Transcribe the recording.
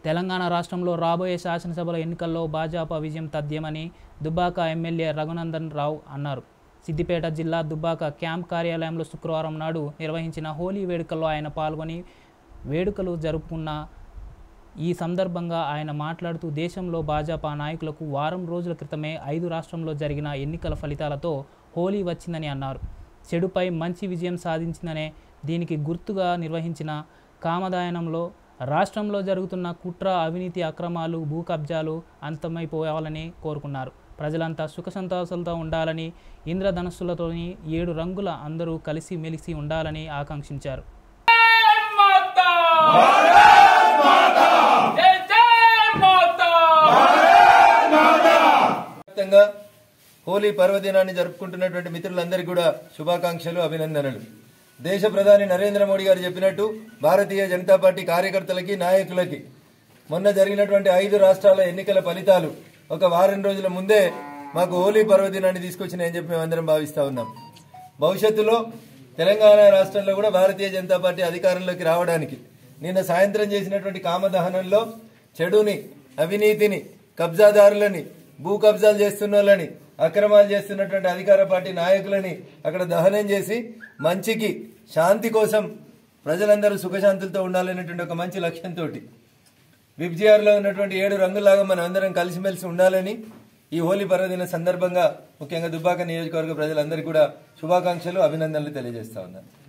తెలంగాణ రాష్ట్రంలో రాబోయే శాసనసభల ఎన్నికల్లో భాజపా విజయం తథ్యమని దుబ్బాక ఎమ్మెల్యే రఘునందన్ రావు అన్నారు సిద్దిపేట జిల్లా దుబ్బాక క్యాంప్ కార్యాలయంలో శుక్రవారం నాడు నిర్వహించిన హోలీ వేడుకల్లో ఆయన పాల్గొని వేడుకలు జరుపుకున్న ఈ సందర్భంగా ఆయన మాట్లాడుతూ దేశంలో భాజపా నాయకులకు వారం రోజుల క్రితమే ఐదు రాష్ట్రంలో జరిగిన ఎన్నికల ఫలితాలతో హోలీ వచ్చిందని అన్నారు చెడుపై మంచి విజయం సాధించిందనే దీనికి గుర్తుగా నిర్వహించిన కామదాయనంలో రాష్ట్రంలో జరుగుతున్న కుట్ర అవినీతి అక్రమాలు భూ కబ్జాలు అంతమైపోవాలని కోరుకున్నారు ప్రజలంతా సుఖ సంతోషాలతో ఉండాలని ఇంద్రధనస్సులతోని ఏడు రంగుల అందరూ కలిసి మెలిసి ఉండాలని ఆకాంక్షించారు माता जय जय माता వ్యాప్తంగా హోలీ పర్వదినాన్ని జరుపుకుంటున్నటువంటి మిత్రులందరికీ కూడా శుభాకాంక్షలు అభినందనలు దేశ ప్రధాని నరేంద్ర మోడీ గారు చెప్పినట్టు భారతీయ జనతా పార్టీ కార్యకర్తలకి నాయకులకి మొన్న జరిగినటువంటి ఐదు రాష్ట్రాల ఎన్నికల ఫలితాలు ఒక వారం రోజుల ముందే మాకు హోలీ పర్వదినాన్ని తీసుకొచ్చినాయని చెప్పి మేమందరం భావిస్తా ఉన్నాం భవిష్యత్తులో తెలంగాణ రాష్ట్రంలో కూడా భారతీయ జనతా పార్టీ అధికారంలోకి రావడానికి నిన్న సాయంత్రం చేసినటువంటి కామదహనంలో చెడుని అవినీతిని కబ్జాదారులని భూ కబ్జాలు చేస్తున్న వాళ్ళని అక్రమాలు చేస్తున్నటువంటి అధికార పార్టీ నాయకులని అక్కడ దహనం చేసి మంచికి శాంతి కోసం ప్రజలందరూ సుఖశాంతులతో ఉండాలనేటువంటి ఒక మంచి లక్ష్యంతో విబ్జిఆర్లో ఉన్నటువంటి ఏడు రంగులాగా మనం అందరం కలిసిమెలిసి ఉండాలని ఈ హోలీ పర్వదిన సందర్భంగా ముఖ్యంగా దుబ్బాక నియోజకవర్గ ప్రజలందరికీ కూడా శుభాకాంక్షలు అభినందనలు తెలియజేస్తా ఉన్నాను